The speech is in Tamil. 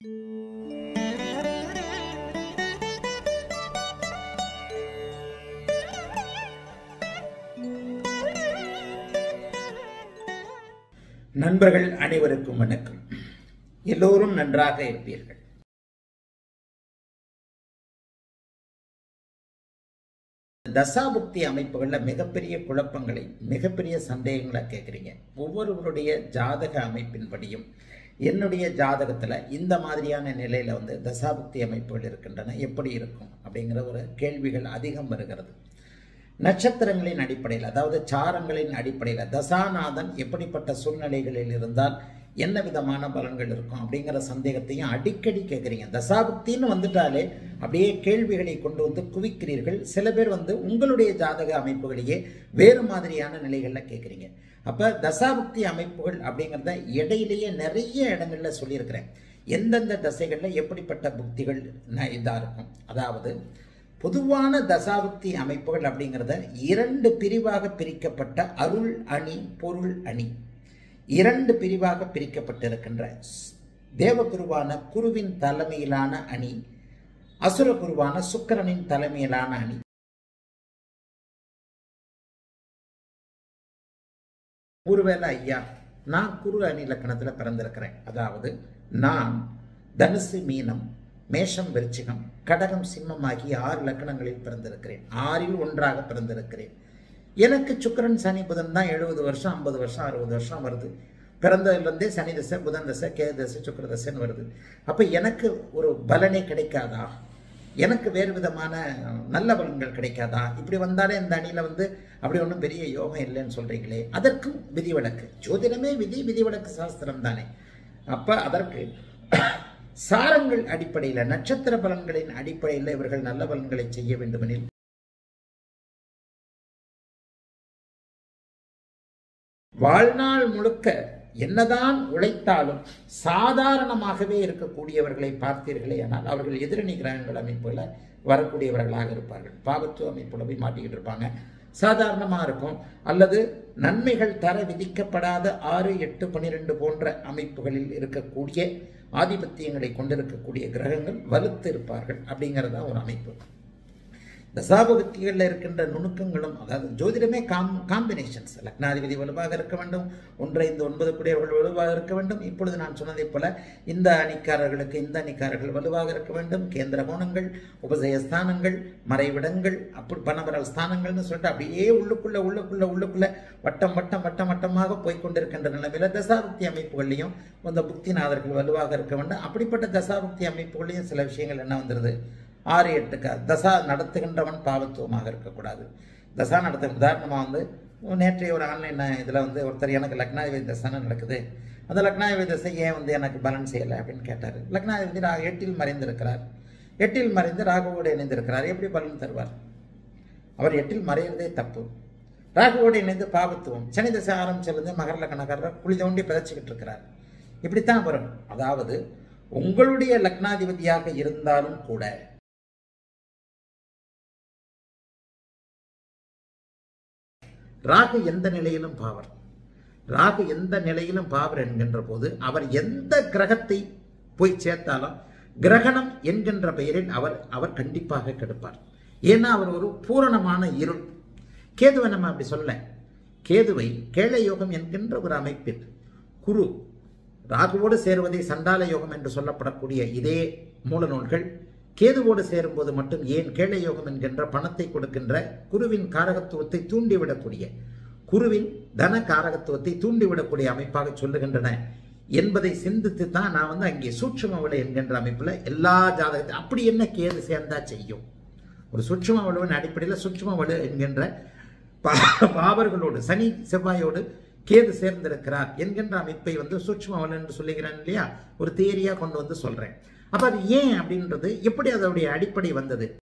நண்பர்கள் அனைவருக்கும் வணக்கம் எல்லோரும் நன்றாக இருப்பீர்கள் தசாபுக்தி அமைப்புகள்ல மிகப்பெரிய குழப்பங்களை மிகப்பெரிய சந்தேகங்களை கேட்குறீங்க ஒவ்வொருவருடைய ஜாதக அமைப்பின்படியும் என்னுடைய ஜாதகத்துல இந்த மாதிரியான நிலையில வந்து தசாபுக்தி அமைப்புகள் இருக்கின்றன எப்படி இருக்கும் அப்படிங்கிற ஒரு கேள்விகள் அதிகம் வருகிறது நட்சத்திரங்களின் அடிப்படையில் அதாவது சாரங்களின் அடிப்படையில் தசாநாதன் எப்படிப்பட்ட சூழ்நிலைகளில் இருந்தால் என்ன விதமான பலன்கள் இருக்கும் அப்படிங்கிற சந்தேகத்தையும் அடிக்கடி கேட்குறீங்க தசாபுக்தின்னு வந்துட்டாலே அப்படியே கேள்விகளை கொண்டு வந்து குவிக்கிறீர்கள் சில பேர் வந்து உங்களுடைய ஜாதக அமைப்புகளையே வேறு மாதிரியான நிலைகளில் கேட்குறீங்க அப்போ தசாபுக்தி அமைப்புகள் அப்படிங்கிறத இடையிலேயே நிறைய இடங்களில் சொல்லியிருக்கிறேன் எந்தெந்த தசைகளில் எப்படிப்பட்ட புக்திகள் இதாக இருக்கும் அதாவது பொதுவான தசாபுக்தி அமைப்புகள் அப்படிங்கிறத இரண்டு பிரிவாக பிரிக்கப்பட்ட அருள் அணி பொருள் அணி இரண்டு பிரிவாக பிரிக்கப்பட்டிருக்கின்ற தேவகுருவான குருவின் தலைமையிலான அணி அசுர குருவான சுக்கரனின் தலைமையிலான அணி ஒருவேளை ஐயா நான் குரு அணி லக்கணத்தில் பிறந்திருக்கிறேன் அதாவது நான் தனுசு மீனம் மேஷம் விருச்சிகம் கடகம் சிம்மம் ஆகிய ஆறு லக்கணங்களில் பிறந்திருக்கிறேன் ஆறில் ஒன்றாக பிறந்திருக்கிறேன் எனக்கு சுக்கரன் சனி புதன் தான் எழுபது வருஷம் ஐம்பது வருஷம் அறுபது வருஷம் வருது பிறந்ததுலேருந்தே சனி தசை புதன் தசை கே தசை சுக்கர தசைன்னு வருது அப்போ எனக்கு ஒரு பலனே கிடைக்காதா எனக்கு வேறு விதமான நல்ல பலன்கள் கிடைக்காதா இப்படி வந்தாலே இந்த அணியில் வந்து அப்படி ஒன்றும் பெரிய யோகம் இல்லைன்னு சொல்கிறீங்களே அதற்கும் விதிவிலக்கு ஜோதிடமே விதி விதிவிலக்கு சாஸ்திரம் தானே அப்போ அதற்கு சாரங்கள் அடிப்படையில் நட்சத்திர பலன்களின் அடிப்படையில் இவர்கள் நல்ல பலன்களை செய்ய வேண்டுமெனில் வாழ்நாள் முழுக்க என்னதான் உழைத்தாலும் சாதாரணமாகவே இருக்கக்கூடியவர்களை பார்த்தீர்களே ஆனால் அவர்கள் எதிரணி கிரகங்கள் அமைப்புல வரக்கூடியவர்களாக இருப்பார்கள் பாவத்துவ அமைப்புல போய் மாட்டிக்கிட்டு இருப்பாங்க சாதாரணமாக இருக்கும் அல்லது நன்மைகள் தர விதிக்கப்படாத ஆறு எட்டு பன்னிரெண்டு போன்ற அமைப்புகளில் இருக்கக்கூடிய ஆதிபத்தியங்களை கொண்டிருக்கக்கூடிய கிரகங்கள் வலுத்து இருப்பார்கள் அப்படிங்கிறது தான் ஒரு அமைப்பு தசாபகத்திகளில் இருக்கின்ற நுணுக்கங்களும் அதாவது ஜோதிடமே காம் காம்பினேஷன்ஸ் லக்னாதிபதி வலுவாக இருக்க வேண்டும் ஒன்றைந்து ஒன்பது கூடியவர்கள் வலுவாக இருக்க வேண்டும் இப்பொழுது நான் சொன்னதைப் போல இந்த அணிக்காரர்களுக்கு இந்த அணிக்காரர்கள் வலுவாக இருக்க வேண்டும் கேந்திர கோணங்கள் உபசயஸ்தானங்கள் மறைவிடங்கள் அப்படி பணபரல் ஸ்தானங்கள்னு சொல்லிட்டு அப்படியே உள்ளுக்குள்ள உள்ளுக்குள்ள உள்ளுக்குள்ள வட்டம் வட்டம் வட்டம் வட்டமாக போய்கொண்டிருக்கின்ற நிலைமையில தசாபக்தி அமைப்புகள்லையும் இந்த புக்திநாதர்கள் வலுவாக இருக்க வேண்டும் அப்படிப்பட்ட தசாபக்தி அமைப்புகளையும் சில விஷயங்கள் என்ன வந்துடுது ஆறு எட்டுக்கு தசா நடத்துகின்றவன் பாவத்துவமாக இருக்கக்கூடாது தசா நடத்த உதாரணமாக வந்து நேற்றைய ஒரு ஆன்லைன் இதில் வந்து ஒருத்தர் எனக்கு லக்னாதிபதி தசான நடக்குது அந்த லக்னாதிபதி தசை ஏன் வந்து எனக்கு பலன் செய்யலை அப்படின்னு கேட்டார் லக்னாதிபதி ரா எட்டில் மறைந்திருக்கிறார் எட்டில் மறைந்து ராகுவோடு இணைந்திருக்கிறார் எப்படி பலன் தருவார் அவர் எட்டில் மறைகிறதே தப்பு ராகுவோடு இணைந்து பாவத்துவம் சனி தசை ஆரம்பிச்சிருந்து மகர லக்கணக்காரர் குழி தோண்டி பிதைச்சிக்கிட்டு இருக்கிறார் இப்படித்தான் வரும் அதாவது உங்களுடைய லக்னாதிபதியாக இருந்தாலும் கூட ராகு எந்த நிலையிலும் பாவர் ராகு எந்த நிலையிலும் பாவர் என்கின்ற போது அவர் எந்த கிரகத்தை போய் சேர்த்தாலும் கிரகணம் என்கின்ற பெயரில் அவர் அவர் கண்டிப்பாக கெடுப்பார் ஏன்னா அவர் ஒரு பூரணமான இருள் கேதுவை நம்ம அப்படி சொல்ல கேதுவை கேள யோகம் என்கின்ற ஒரு அமைப்பில் குரு ராகுவோடு சேருவதை சண்டால யோகம் என்று சொல்லப்படக்கூடிய இதே மூல நூல்கள் கேதுவோடு சேரும்போது மட்டும் ஏன் கேள யோகம் என்கின்ற பணத்தை கொடுக்கின்ற குருவின் காரகத்துவத்தை தூண்டிவிடக்கூடிய குருவின் தன காரகத்துவத்தை தூண்டிவிடக்கூடிய அமைப்பாக சொல்லுகின்றன என்பதை சிந்தித்து தான் நான் வந்து அங்கே சூட்சும வலு என்கின்ற அமைப்பில் எல்லா ஜாதகத்தையும் அப்படி என்ன கேது சேர்ந்தா செய்யும் ஒரு சூட்சும வலுவின் அடிப்படையில் சூட்சும வலு என்கின்ற பாவர்களோடு சனி செவ்வாயோடு கேது சேர்ந்திருக்கிறார் என்கின்ற அமைப்பை வந்து சூட்சும வலு என்று சொல்லுகிறேன் இல்லையா ஒரு தேரியா கொண்டு வந்து சொல்றேன் அப்ப அது ஏன் அப்படின்றது எப்படி அதோடைய அடிப்படை வந்தது